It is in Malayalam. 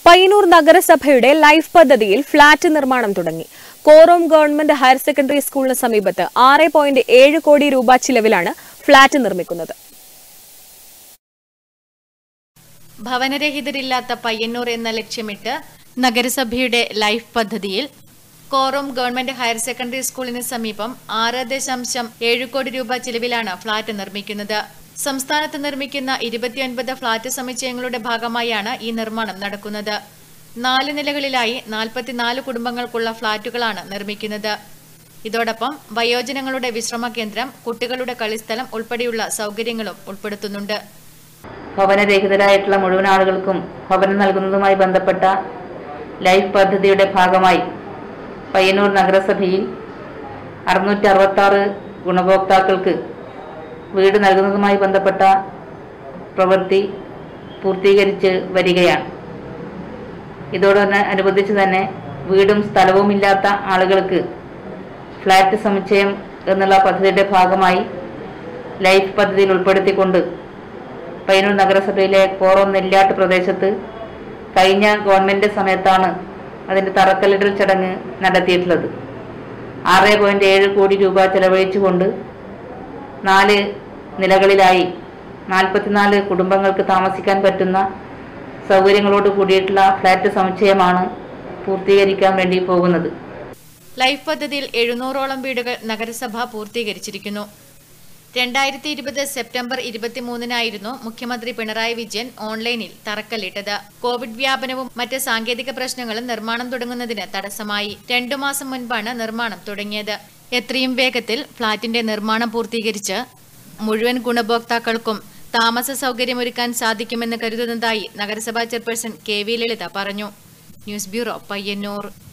പയ്യന്നൂർ നഗരസഭയുടെ ലൈഫ് പദ്ധതിയിൽ ഫ്ളാറ്റ് നിർമ്മാണം തുടങ്ങി കോറോം ഗവൺമെന്റ് ഹയർ സെക്കൻഡറി സ്കൂളിന് സമീപത്ത് ആറ് പോയിന്റ് ഏഴ് കോടി രൂപ ചിലവിലാണ് ഫ്ളാറ്റ് നിർമ്മിക്കുന്നത് ഭവനരഹിതരില്ലാത്ത പയ്യന്നൂർ എന്ന ലക്ഷ്യമിട്ട് നഗരസഭയുടെ ലൈഫ് പദ്ധതിയിൽ കോറോം ഗവൺമെന്റ് ഹയർ സെക്കൻഡറി സ്കൂളിന് സമീപം ആറ് ദശാംശം ഏഴ് കോടി രൂപ ചിലവിലാണ് ഫ്ളാറ്റ് നിർമ്മിക്കുന്നത് സംസ്ഥാനത്ത് നിർമ്മിക്കുന്ന ഇരുപത്തിയൊൻപത് ഫ്ളാറ്റ് സമുച്ചയങ്ങളുടെ ഭാഗമായാണ് ഈ നിർമ്മാണം നടക്കുന്നത് നാല് നിലകളിലായി നാൽപ്പത്തിനാല് കുടുംബങ്ങൾക്കുള്ള ഫ്ളാറ്റുകളാണ് നിർമ്മിക്കുന്നത് ഇതോടൊപ്പം വയോജനങ്ങളുടെ വിശ്രമ കേന്ദ്രം കുട്ടികളുടെ കളിസ്ഥലം ഉൾപ്പെടെയുള്ള സൗകര്യങ്ങളും ഉൾപ്പെടുത്തുന്നുണ്ട് ഭവനരഹിതരായിട്ടുള്ള മുഴുവൻ ആളുകൾക്കും ഭവനം നൽകുന്നതുമായി ബന്ധപ്പെട്ട ലൈഫ് പദ്ധതിയുടെ ഭാഗമായി പയ്യന്നൂർ നഗരസഭയിൽ അറുന്നൂറ്റി അറുപത്തി ആറ് ഗുണഭോക്താക്കൾക്ക് വീട് നൽകുന്നതുമായി ബന്ധപ്പെട്ട പ്രവൃത്തി പൂർത്തീകരിച്ച് വരികയാണ് ഇതോടൊന്ന് അനുബന്ധിച്ച് തന്നെ വീടും സ്ഥലവും ഇല്ലാത്ത ആളുകൾക്ക് ഫ്ലാറ്റ് സമുച്ചയം എന്നുള്ള പദ്ധതിയുടെ ഭാഗമായി ലൈഫ് പദ്ധതിയിൽ ഉൾപ്പെടുത്തിക്കൊണ്ട് പയ്യന്നൂർ നഗരസഭയിലെ കോറം നെല്ലിയാട്ട് പ്രദേശത്ത് കഴിഞ്ഞ ഗവൺമെന്റ് സമയത്താണ് അതിന്റെ തറക്കല്ലിടൽ ചടങ്ങ് നടത്തിയിട്ടുള്ളത് ആറ് പോയിന്റ് ഏഴ് കോടി രൂപ ചെലവഴിച്ചുകൊണ്ട് നാല് നിലകളിലായി നാൽപ്പത്തിനാല് കുടുംബങ്ങൾക്ക് താമസിക്കാൻ പറ്റുന്ന സൗകര്യങ്ങളോട് കൂടിയിട്ടുള്ള ഫ്ലാറ്റ് സമുച്ചയമാണ് പൂർത്തീകരിക്കാൻ വേണ്ടി പോകുന്നത് ലൈഫ് പദ്ധതിയിൽ എഴുന്നൂറോളം വീടുകൾ നഗരസഭ പൂർത്തീകരിച്ചിരിക്കുന്നു രണ്ടായിരത്തി ഇരുപത് സെപ്റ്റംബർ ഇരുപത്തിമൂന്നിനായിരുന്നു മുഖ്യമന്ത്രി പിണറായി വിജയൻ ഓൺലൈനിൽ തറക്കല്ലിട്ടത് കോവിഡ് വ്യാപനവും മറ്റ് സാങ്കേതിക പ്രശ്നങ്ങളും നിർമ്മാണം തുടങ്ങുന്നതിന് തടസ്സമായി രണ്ടു മാസം മുൻപാണ് നിർമ്മാണം തുടങ്ങിയത് എത്രയും വേഗത്തിൽ ഫ്ളാറ്റിന്റെ നിർമ്മാണം പൂർത്തീകരിച്ച് മുഴുവൻ ഗുണഭോക്താക്കൾക്കും താമസ സൗകര്യമൊരുക്കാൻ സാധിക്കുമെന്ന് കരുതുന്നതായി നഗരസഭാ ചെയർപേഴ്സൺ കെ വി ലളിത പറഞ്ഞു ന്യൂസ് ബ്യൂറോ പയ്യന്നൂർ